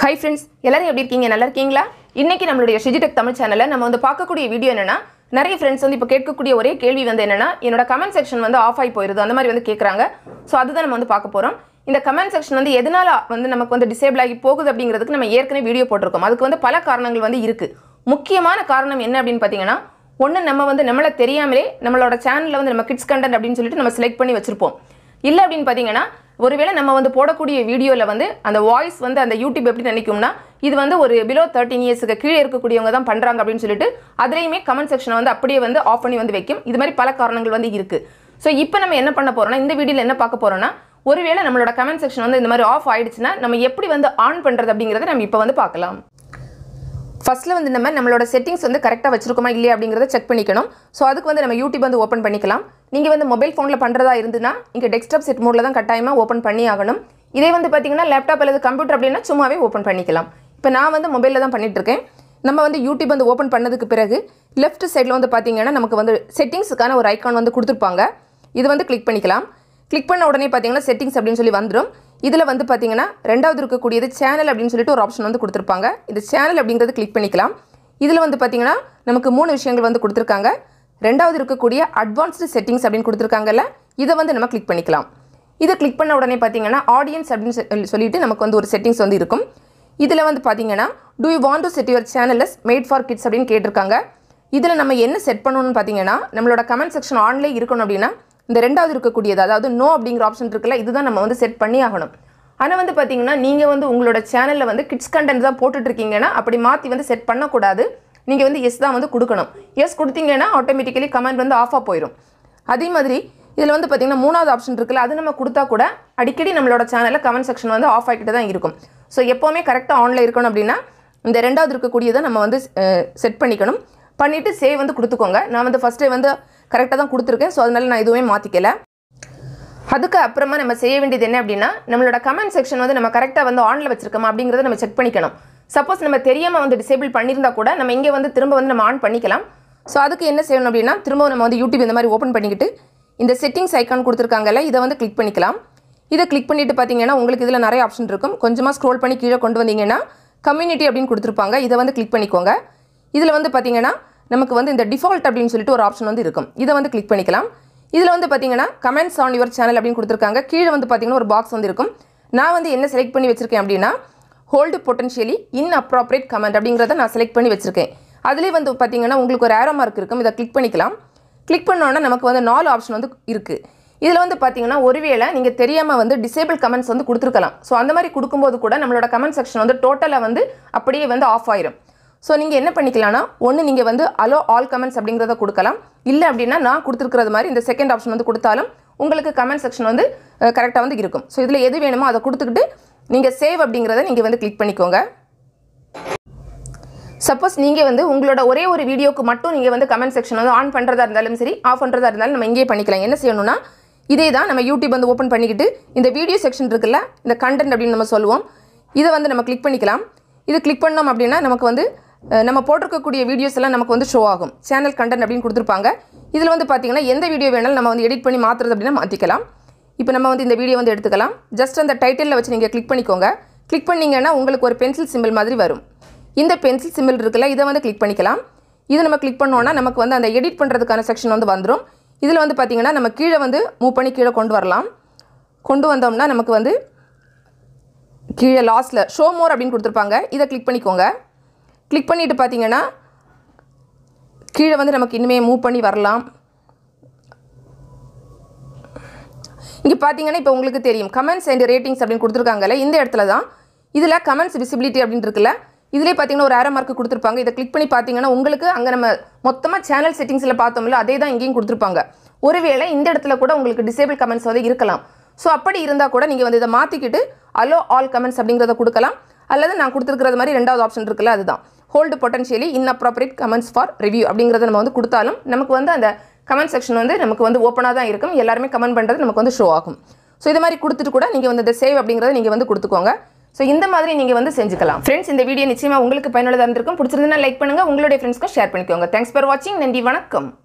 hi friends எல்லாரும் எப்படி இருக்கீங்க நல்லா இருக்கீங்களா இன்னைக்கு நம்மளுடைய ஷிஜிடெக் தமிழ் சேனலில் நம்ம வந்து பார்க்கக்கூடிய வீடியோ என்னன்னா நிறைய ஃப்ரெண்ட்ஸ் வந்து இப்போ கேட்கக்கூடிய ஒரே கேள்வி வந்து என்னன்னா என்னோட கமெண்ட் செக்ஷன் வந்து ஆஃப் ஆகி போயிருது அந்த மாதிரி வந்து கேட்குறாங்க ஸோ அதுதான் நம்ம வந்து பார்க்க போகிறோம் இந்த கமெண்ட் செக்ஷன் வந்து எதனால வந்து நமக்கு வந்து டிசேபிள் ஆகி போகுது அப்படிங்கிறதுக்கு நம்ம ஏற்கனவே வீடியோ போட்டிருக்கோம் அதுக்கு வந்து பல காரணங்கள் வந்து இருக்கு முக்கியமான காரணம் என்ன அப்படின்னு பார்த்தீங்கன்னா ஒன்று நம்ம வந்து நம்மளை தெரியாமலே நம்மளோட சேனலில் வந்து நம்ம கிட்ஸ் கண்டென்ட் அப்படின்னு சொல்லிட்டு நம்ம செலக்ட் பண்ணி வச்சிருப்போம் இல்லை அப்படின்னு பார்த்தீங்கன்னா ஒருவேளை நம்ம வந்து போடக்கூடிய வீடியோவில் வந்து அந்த வாய்ஸ் வந்து அந்த யூடியூப் எப்படி நினைக்கும்னா இது வந்து ஒரு பிலோ தேர்ட்டின் இயர்ஸுக்கு கீழே இருக்கக்கூடியவங்க தான் பண்ணுறாங்க அப்படின்னு சொல்லிட்டு அதுலேயுமே கமெண்ட் செக்ஷனை வந்து அப்படியே வந்து ஆஃப் பண்ணி வந்து வைக்கும் இது மாதிரி பல காரணங்கள் வந்து இருக்குது ஸோ இப்போ நம்ம என்ன பண்ண போகிறோம்னா இந்த வீடியோவில் என்ன பார்க்க போகிறோம்னா ஒருவேளை நம்மளோட கமெண்ட் செக்ஷன் வந்து இந்த மாதிரி ஆஃப் ஆயிடுச்சுன்னா நம்ம எப்படி வந்து ஆன் பண்ணுறது அப்படிங்கிறத நம்ம இப்போ வந்து பார்க்கலாம் ஃபர்ஸ்ட்டில் வந்து நம்ம நம்மளோட செட்டிங்ஸ் வந்து கரெக்டாக வச்சிருக்கோமா இல்லையா அப்படிங்கிறத செக் பண்ணிக்கணும் ஸோ அதுக்கு வந்து நம்ம யூடியூப் வந்து ஓப்பன் பண்ணிக்கலாம் நீங்கள் வந்து மொபைல் ஃபோனில் பண்ணுறதா இருந்துன்னா இங்கே டெஸ்க்டாப் செட் மோடில் தான் கட்டாயமாக ஓப்பன் பண்ணி ஆகணும் இதே வந்து பார்த்தீங்கன்னா லேப்டாப் அல்லது கம்ப்யூட்டர் அப்படின்னா சும்மாவே ஓப்பன் பண்ணிக்கலாம் இப்போ நான் வந்து மொபைலில் தான் பண்ணிட்டு இருக்கேன் நம்ம வந்து யூடியூப் வந்து ஓப்பன் பண்ணதுக்கு பிறகு லெஃப்ட் சைடில் வந்து பார்த்தீங்கன்னா நமக்கு வந்து செட்டிங்ஸுக்கான ஒரு ஐக்கான் வந்து கொடுத்துருப்பாங்க இது வந்து கிளிக் பண்ணிக்கலாம் கிளிக் பண்ண உடனே பார்த்தீங்கன்னா செட்டிங்ஸ் அப்படின்னு சொல்லி வந்துடும் இதில் வந்து பார்த்தீங்கன்னா ரெண்டாவது இருக்கக்கூடியது சேனல் அப்படின்னு சொல்லிட்டு ஒரு ஆப்ஷன் வந்து கொடுத்துருப்பாங்க இந்த சேனல் அப்படிங்கிறது கிளிக் பண்ணிக்கலாம் இதில் வந்து பார்த்தீங்கன்னா நமக்கு மூணு விஷயங்கள் வந்து கொடுத்துருக்காங்க ரெண்டாவது இருக்கக்கூடிய அட்வான்ஸ்டு செட்டிங்ஸ் அப்படின்னு கொடுத்துருக்காங்கல்ல இதை வந்து நம்ம கிளிக் பண்ணிக்கலாம் இதை கிளிக் பண்ண உடனே பார்த்தீங்கன்னா ஆடியன்ஸ் அப்படின்னு சொல்லி- சொல்லிட்டு நமக்கு வந்து ஒரு செட்டிங்ஸ் வந்து இருக்கும் இதில் வந்து பார்த்தீங்கன்னா do you want to set your channels made for kids அப்படின்னு கேட்டிருக்காங்க இதில் நம்ம என்ன செட் பண்ணணும்னு பார்த்தீங்கன்னா நம்மளோட கமெண்ட் செக்ஷன் ஆன்லேயே இருக்கணும் அப்படின்னா இந்த ரெண்டாவது இருக்கக்கூடியது அதாவது நோ அப்படிங்கிற ஆப்ஷன் இருக்குல்ல இதுதான் நம்ம வந்து செட் பண்ணி ஆகணும் ஆனால் வந்து பார்த்தீங்கன்னா நீங்கள் வந்து உங்களோட சேனலில் வந்து கிட்ஸ் கண்டென்ட் தான் போட்டுட்டு இருக்கீங்கன்னா அப்படி மாற்றி வந்து செட் பண்ணக்கூடாது நீங்கள் வந்து எஸ் தான் வந்து கொடுக்கணும் எஸ் கொடுத்தீங்கன்னா ஆட்டோமேட்டிக்கலி கமெண்ட் வந்து ஆஃபாக போயிடும் அதே மாதிரி இதில் வந்து பார்த்தீங்கன்னா மூணாவது ஆப்ஷன் இருக்குல்ல அது நம்ம கொடுத்தா கூட அடிக்கடி நம்மளோட சேனலில் கமெண்ட் செக்ஷன் வந்து ஆஃப் ஆகிட்டு தான் இருக்கும் ஸோ எப்போவுமே கரெக்டாக ஆனில் இருக்கணும் அப்படின்னா இந்த ரெண்டாவது இருக்கக்கூடியதை நம்ம வந்து செட் பண்ணிக்கணும் பண்ணிவிட்டு சேவ் வந்து கொடுத்துக்கோங்க நான் வந்து ஃபஸ்ட்டே வந்து கரெக்டாக தான் கொடுத்துருக்கேன் ஸோ அதனால நான் எதுவுமே மாற்றிக்கல அதுக்கு அப்புறமா நம்ம செய்ய வேண்டியது என்ன அப்படின்னா நம்மளோட கமெண்ட் செக்ஷன் வந்து நம்ம கரெக்டாக வந்து ஆனில் வச்சிருக்கோமா அப்படிங்கிறத நம்ம செக் பண்ணிக்கணும் சப்போஸ் நம்ம தெரியாமல் வந்து டிசேபிள் பண்ணியிருந்தா கூட நம்ம இங்கே வந்து திரும்ப வந்து நம்ம ஆன் பண்ணிக்கலாம் ஸோ அதுக்கு என்ன செய்யணும் அப்படின்னா திரும்ப நம்ம வந்து யூடியூப் இந்த மாதிரி ஓப்பன் பண்ணிக்கிட்டு இந்த செட்டிங்ஸ் ஐக்கான் கொடுத்துருக்காங்கல்ல இதை வந்து கிளிக் பண்ணிக்கலாம் இதை கிளிக் பண்ணிட்டு பார்த்தீங்கன்னா உங்களுக்கு இதில் நிறைய ஆப்ஷன் இருக்கும் கொஞ்சமாக ஸ்க்ரோல் பண்ணி கீழே கொண்டு வந்தீங்கன்னா கம்யூனிட்டி அப்படின்னு கொடுத்துருப்பாங்க இதை வந்து கிளிக் பண்ணிக்கோங்க இதில் வந்து பார்த்தீங்கன்னா நமக்கு வந்து இந்த டிஃபால்ட் அப்படின்னு சொல்லிட்டு ஒரு ஆப்ஷன் வந்து இருக்கும் இதை வந்து கிளிக் பண்ணிக்கலாம் இதில் வந்து பார்த்தீங்கன்னா கமெண்ட்ஸ் ஆன் யுவர் சேனல் அப்படின்னு கொடுத்துருக்காங்க கீழே வந்து பார்த்தீங்கன்னா ஒரு பாக்ஸ் வந்து இருக்கும் நான் வந்து என்ன செலக்ட் பண்ணி வச்சிருக்கேன் அப்படின்னா hold potentially in appropriate comment அப்படிங்கிறத நான் செலக்ட் பண்ணி வச்சிருக்கேன் அதுலேயே வந்து பார்த்தீங்கன்னா உங்களுக்கு ஒரு ஆரோ மார்க் இருக்கும் இதை கிளிக் பண்ணிக்கலாம் கிளிக் பண்ணோன்னா நமக்கு வந்து நாலு ஆப்ஷன் வந்து இருக்குது இதில் வந்து பார்த்தீங்கன்னா ஒருவேளை நீங்கள் தெரியாமல் வந்து டிசேபிள் கமெண்ட்ஸ் வந்து கொடுத்துருக்கலாம் ஸோ அந்த மாதிரி கொடுக்கும்போது கூட நம்மளோட கமெண்ட் செக்ஷன் வந்து டோட்டலாக வந்து அப்படியே வந்து ஆஃப் ஆயிரும் ஸோ நீங்கள் என்ன பண்ணிக்கலாம்னா ஒன்று நீங்கள் வந்து அலோ ஆல் கமெண்ட்ஸ் அப்படிங்கிறத கொடுக்கலாம் இல்லை அப்படின்னா நான் கொடுத்துருக்கிறது மாதிரி இந்த செகண்ட் ஆப்ஷன் வந்து கொடுத்தாலும் உங்களுக்கு கமெண்ட் செக்ஷன் வந்து கரெக்டாக வந்து இருக்கும் ஸோ இதில் எது வேணுமோ அதை கொடுத்துக்கிட்டு நீங்கள் சேவ் அப்படிங்கிறத நீங்கள் வந்து கிளிக் பண்ணிக்கோங்க சப்போஸ் நீங்கள் வந்து உங்களோட ஒரே ஒரு வீடியோக்கு மட்டும் நீங்கள் வந்து கமெண்ட் செக்ஷன் வந்து ஆன் பண்ணுறதா இருந்தாலும் சரி ஆஃப் பண்ணுறதா இருந்தாலும் நம்ம இங்கேயே பண்ணிக்கலாம் என்ன செய்யணும்னா இதே தான் நம்ம யூடியூப் வந்து ஓப்பன் பண்ணிக்கிட்டு இந்த வீடியோ செக்ஷன் இருக்குல்ல இந்த கண்டென்ட் அப்படின்னு நம்ம சொல்லுவோம் இதை வந்து நம்ம கிளிக் பண்ணிக்கலாம் இது கிளிக் பண்ணோம் அப்படின்னா நமக்கு வந்து அஹ், நம்ம போட்டிருக்கக்கூடிய வீடியோஸ் எல்லாம் நமக்கு வந்து ஷோ ஆகும் சேனல் கண்டென்ட் அப்படின்னு கொடுத்துருப்பாங்க இதில் வந்து பார்த்தீங்கன்னா எந்த வீடியோ வேணாலும் நம்ம வந்து எடிட் பண்ணி மாற்றுறது அப்படின்னா மாற்றிக்கலாம் இப்போ நம்ம வந்து இந்த வீடியோ வந்து எடுத்துக்கலாம் ஜஸ்ட் அந்த டைட்டிலில் வச்சு நீங்கள் கிளிக் பண்ணிக்கோங்க கிளிக் பண்ணீங்கன்னா உங்களுக்கு ஒரு பென்சில் சிம்பிள் மாதிரி வரும் இந்த பென்சில் சிம்பிள் இருக்குல்ல இதை வந்து கிளிக் பண்ணிக்கலாம் இது நம்ம கிளிக் பண்ணோன்னா நமக்கு வந்து அந்த எடிட் பண்ணுறதுக்கான செக்ஷன் வந்து வந்துடும் இதில் வந்து பார்த்தீங்கன்னா நம்ம கீழே வந்து மூவ் பண்ணி கீழே கொண்டு வரலாம் கொண்டு வந்தோம்னா நமக்கு வந்து கீழே லாஸ்ட்டில் ஷோ மோர் அப்படின்னு கொடுத்துருப்பாங்க இதை கிளிக் பண்ணிக்கோங்க கிளிக் பண்ணிட்டு பார்த்தீங்கன்னா கீழே வந்து நமக்கு இனிமே மூவ் பண்ணி வரலாம் இங்கே பார்த்தீங்கன்னா இப்போ உங்களுக்கு தெரியும் கமெண்ட்ஸ் அண்ட் ரேட்டிங்ஸ் அப்படின்னு கொடுத்துருக்காங்கல்ல இந்த இடத்துல தான் இதில் கமெண்ட்ஸ் விசிபிலிட்டி அப்படின்னு இருக்குல்ல இதிலே பார்த்தீங்கன்னா ஒரு ஆரோ மார்க் கொடுத்துருப்பாங்க இதை கிளிக் பண்ணி பார்த்தீங்கன்னா உங்களுக்கு அங்கே நம்ம மொத்தமாக சேனல் செட்டிங்ஸில் பார்த்தோம்ல அதே தான் இங்கேயும் கொடுத்துருப்பாங்க ஒருவேளை இந்த இடத்துல கூட உங்களுக்கு டிசேபிள் கமெண்ட்ஸ் வந்து இருக்கலாம் ஸோ அப்படி இருந்தால் கூட நீங்கள் வந்து இதை மாற்றிக்கிட்டு அலோ ஆல் கமெண்ட்ஸ் அப்படிங்கிறத கொடுக்கலாம் அல்லது நான் கொடுத்துருக்கிறது மாதிரி ரெண்டாவது ஆப்ஷன் இருக்குல்ல அதுதான் hold potentially inappropriate comments for review அப்படிங்கிறத நம்ம வந்து கொடுத்தாலும் நமக்கு வந்து அந்த கமெண்ட் செக்ஷன் வந்து நமக்கு வந்து ஓப்பனாக தான் இருக்கும் எல்லாருமே கமெண்ட் பண்ணுறது நமக்கு வந்து ஷோ ஆகும் ஸோ இது மாதிரி கொடுத்துட்டு கூட நீங்கள் வந்து இந்த சேவ் அப்படிங்கிறத நீங்கள் வந்து கொடுத்துக்கோங்க ஸோ இந்த மாதிரி நீங்கள் வந்து செஞ்சுக்கலாம் ஃப்ரெண்ட்ஸ் இந்த வீடியோ நிச்சயமாக உங்களுக்கு பயனுள்ளதாக இருந்திருக்கும் பிடிச்சிருந்தா லைக் பண்ணுங்கள் உங்களுடைய ஃப்ரெண்ட்ஸ்க்கும் ஷேர் பண்ணிக்கோங்க தேங்க்ஸ் ஃபார் வாட்சிங் நன்றி வணக்கம்